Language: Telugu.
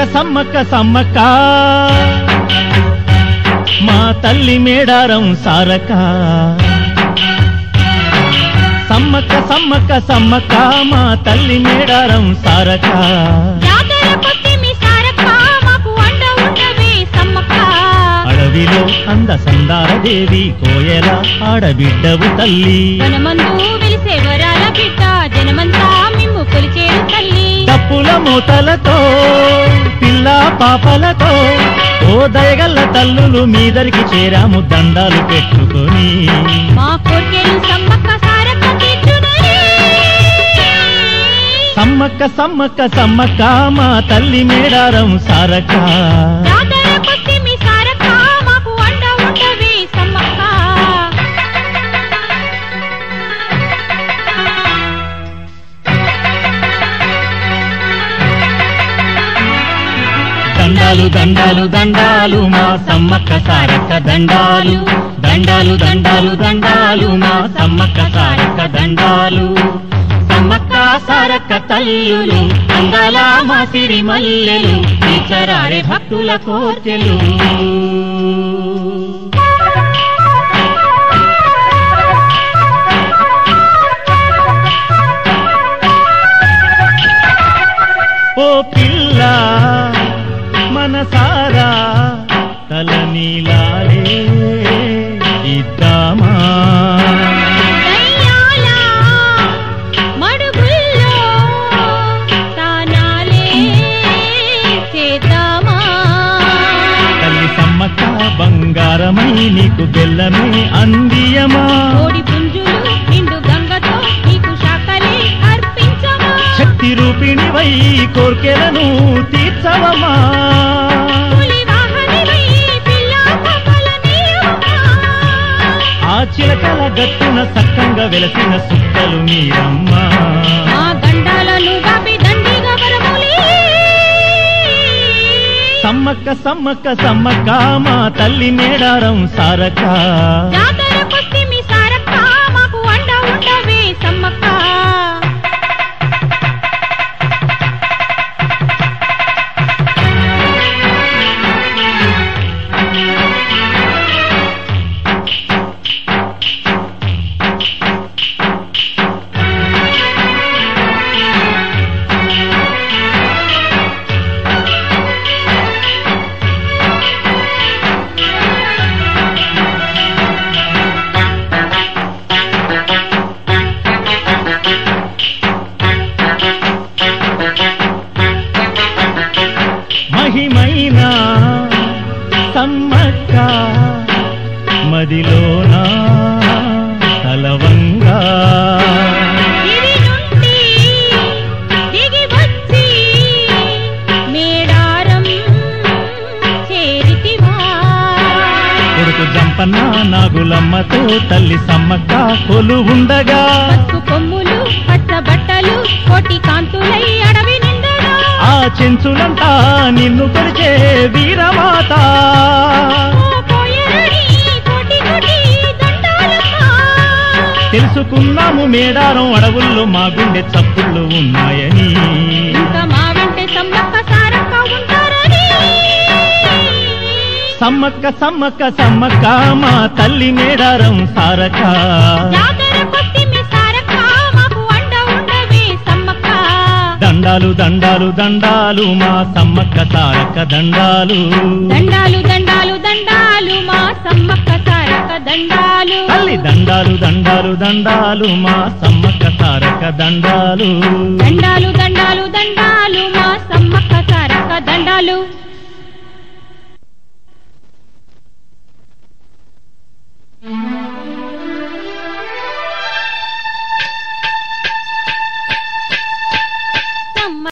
సమ్మక్క సమ్మక్క మా తల్లి మేడారం సారక సమ్మక్క సమ్మక్క సమ్మక్క మా తల్లి మేడారం సారక జాతర కొట్టి మీ సారక్క మాకు అండ ఉండవే సమ్మక్క అడవిలో అంద సందార దేవి కోయల ఆడబిడ్డవు తల్లి జనమందు వెలిసే వరాల బిడ్డ జనమంతా మిమ్ము కొలిచేరు తల్లి తప్పుల మూతలతో పిల్ల పాపలతో ఓ దయగల్ల తల్లులు మీదరికి చేరాము దండాలు పెట్టుకొని మా కోర్కెలు సమ్మక్క సారక్క తీర్చునని సమ్మక్క సమ్మక్క సమ్మక్క మా తల్లి మేడారం సారక జాతర కొట్టి మీ సారక్క మాకు అండ ఉండవే సమ్మక్క దండాలు దండాలు దండాలు మా సమ్మక్క సారక్క దండాలు దండాలు దండాలు దండాలు మా సమ్మక్క సారక్క దండాలు సమ్మక్క సారక్క తల్లులు అందాల మా సిరి మల్లెలు తీర్చరారే భక్తుల కోర్కెలు ఓ పిల్ల మనసారా తల నీలాలే ఇద్దామా దయ్యాల మడుగుల్లో తానాలే చేద్దామా తల్లి సమ్మక్క బంగారమై నీకు బెల్లమే అందియమా కోడి పుంజులు నిండు గంగతో నీకు శాఖలే అర్పించమా శక్తి రూపిణివై కోర్కెలను తీర్చవమా పులి వాహనివై పిల్ల పాపల నీవమ్మా. ఆ చిలకల గట్టున సక్కంగా వెలసిన సుక్కలు మీరమ్మా మా గండాలను గాపి దండిగా వరములి సమ్మక్క సమ్మక్క సమ్మక్క మా తల్లి మేడారం సారక జాతర కొట్టి మీ సారక్క మాకు అండ ఉండవే సమ్మక్క మహిమైన సమ్మక్క మదిలోన తలవంగా గిరి నుండి దిగి వచ్చి మేడారం చేరితివా కొడుకు జంపన్న నాగులమ్మతో తల్లి సమ్మక్క కొలు ఉండగా పసుపు కొమ్ములు పచ్చ బట్టలు కోటి కాంతులై అడవి నిండగా ఆ చెంచులంతా నిన్ను కొలిచే వీరమాత ఓ పోయరడి కోటి కోటి దండాలమ్మా. తెలుసుకున్నాము మేడారం అడవుల్లో మా గుండె చప్పుళ్ళు ఉన్నాయని ఇంకా మా వెంటే సమ్మక్క సారక్క ఉంటారని సమ్మక్క సమ్మక్క సమ్మక్క మా తల్లి మేడారం సారక జాతర కొట్టి మీ సారక్క మాకు అండ ఉండవే సమ్మక్క దండాలు దండాలు దండాలు మా సమ్మక్క సారక దండాలు దండాలు దండాలు దండాలు మా సమ్మక్క సారక్క దండాలు తల్లి దండాలు దండాలు దండాలు మా సమ్మక్క సారక దండాలు